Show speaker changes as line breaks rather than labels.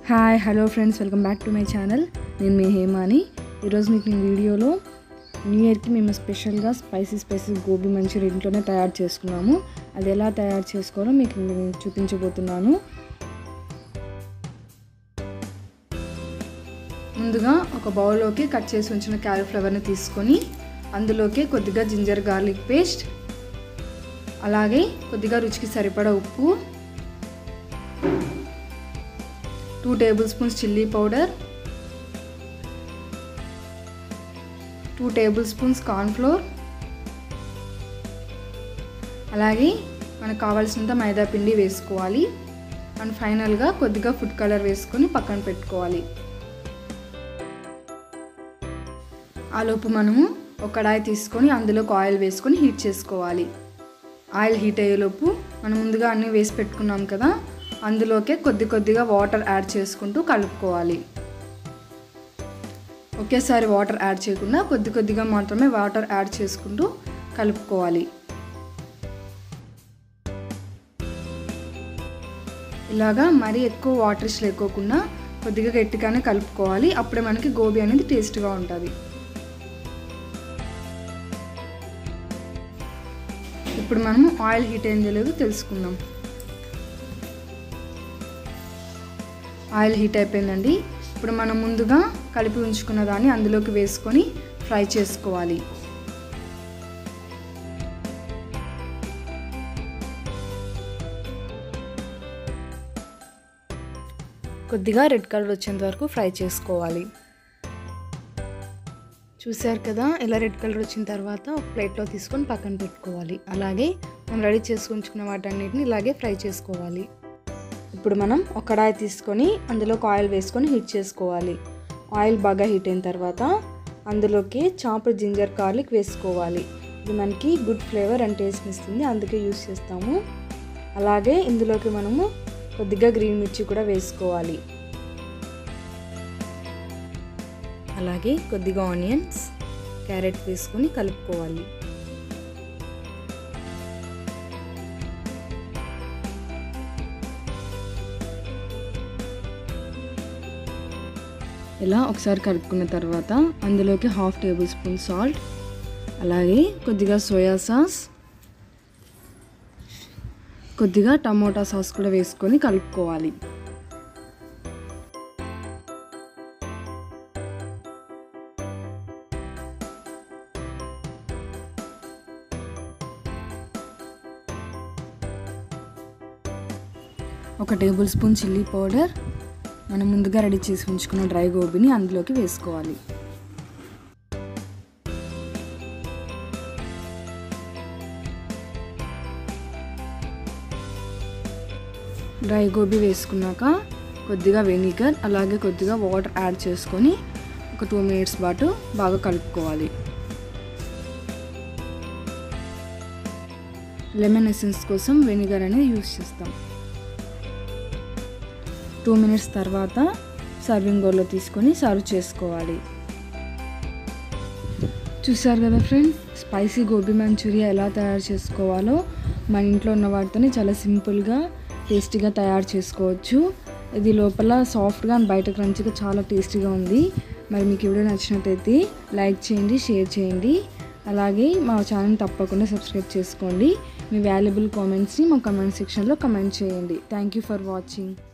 hi hello friends welcome back to my channel నేను మీ హేమాని ఈరోజు మీకు నేను వీడియోలో న్యూ ఇయర్కి మేము స్పెషల్గా స్పైసీ స్పైసీ గోబీ మంచూరియా ఇంట్లోనే తయారు చేసుకున్నాము అది ఎలా తయారు చేసుకోవాలో మీకు నేను చూపించబోతున్నాను ముందుగా ఒక బౌల్లోకి కట్ చేసి ఉంచిన క్యాలీఫ్లవర్ని తీసుకొని అందులోకి కొద్దిగా జింజర్ గార్లిక్ పేస్ట్ అలాగే కొద్దిగా రుచికి సరిపడా ఉప్పు two table spoons chilli powder two table spoons cornflour అలాగే మనకు కావాల్సినంత మైదా పిండి వేసుకోవాలి అండ్ ఫైనల్గా కొద్దిగా ఫుడ్ కలర్ వేసుకొని పక్కన పెట్టుకోవాలి ఆలోపు మనము ఒక కడాయి తీసుకొని అందులోకి ఆయిల్ వేసుకొని హీట్ చేసుకోవాలి ఆయిల్ హీట్ అయ్యేలోపు మనం ముందుగా అన్నీ వేసి పెట్టుకున్నాం కదా అందులోకే కొద్ది కొద్దిగా వాటర్ యాడ్ చేసుకుంటూ కలుపుకోవాలి ఒకేసారి వాటర్ యాడ్ చేయకుండా కొద్ది కొద్దిగా మాత్రమే వాటర్ యాడ్ చేసుకుంటూ కలుపుకోవాలి ఇలాగా మరీ ఎక్కువ వాటర్స్ లేకోకుండా కొద్దిగా గట్టిగానే కలుపుకోవాలి అప్పుడే మనకి గోబీ అనేది టేస్ట్గా ఉంటుంది ఇప్పుడు మనము ఆయిల్ హీట్ అయిందో లేదో తెలుసుకుందాం ఆయిల్ హీట్ అయిపోయిందండి ఇప్పుడు మనం ముందుగా కలిపి ఉంచుకున్న దాన్ని అందులోకి వేసుకొని ఫ్రై చేసుకోవాలి కొద్దిగా రెడ్ కలర్ వచ్చేంత వరకు ఫ్రై చేసుకోవాలి చూసారు కదా ఇలా రెడ్ కలర్ వచ్చిన తర్వాత ఒక ప్లేట్లో తీసుకొని పక్కన పెట్టుకోవాలి అలాగే మనం రెడీ చేసుకుంచుకున్న వాటన్నిటిని ఇలాగే ఫ్రై చేసుకోవాలి ఇప్పుడు మనం ఒక కడాయి తీసుకొని అందులోకి ఆయిల్ వేసుకొని హీట్ చేసుకోవాలి ఆయిల్ బాగా హీట్ అయిన తర్వాత అందులోకి చాపడ్ జింజర్ గార్లిక్ వేసుకోవాలి ఇది మనకి గుడ్ ఫ్లేవర్ అండ్ టేస్ట్ ఇస్తుంది అందుకే యూస్ చేస్తాము అలాగే ఇందులోకి మనము కొద్దిగా గ్రీన్ మిర్చి కూడా వేసుకోవాలి అలాగే కొద్దిగా ఆనియన్స్ క్యారెట్ వేసుకొని కలుపుకోవాలి ఇలా ఒకసారి కలుపుకున్న తర్వాత అందులోకి హాఫ్ టేబుల్ స్పూన్ సాల్ట్ అలాగే కొద్దిగా సోయా సాస్ కొద్దిగా టమోటా సాస్ కూడా వేసుకొని కలుపుకోవాలి ఒక టేబుల్ స్పూన్ చిల్లీ పౌడర్ మనం ముందుగా రెడీ చేసి ఉంచుకున్న డ్రై గోబీని అందులోకి వేసుకోవాలి డ్రై గోబీ వేసుకున్నాక కొద్దిగా వెనిగర్ అలాగే కొద్దిగా వాటర్ యాడ్ చేసుకొని ఒక టూ మినిట్స్ పాటు బాగా కలుపుకోవాలి లెమన్ ఎసెన్స్ కోసం వెనిగర్ అనేది యూస్ చేస్తాం టూ మినిట్స్ తర్వాత సర్వింగ్ బౌల్లో తీసుకొని సర్వ్ చేసుకోవాలి చూసారు కదా ఫ్రెండ్స్ స్పైసీ గోబీ మంచూరియా ఎలా తయారు చేసుకోవాలో మన ఇంట్లో ఉన్న వాటితోనే చాలా సింపుల్గా టేస్టీగా తయారు చేసుకోవచ్చు ఇది లోపల సాఫ్ట్గా అండ్ బయట క్రంచిగా చాలా టేస్టీగా ఉంది మరి మీకు వీడియో నచ్చినట్టయితే లైక్ చేయండి షేర్ చేయండి అలాగే మా ఛానల్ తప్పకుండా సబ్స్క్రైబ్ చేసుకోండి మీ వాల్యుబుల్ కామెంట్స్ని మా కమెంట్ సెక్షన్లో కమెంట్ చేయండి థ్యాంక్ యూ ఫర్ వాచింగ్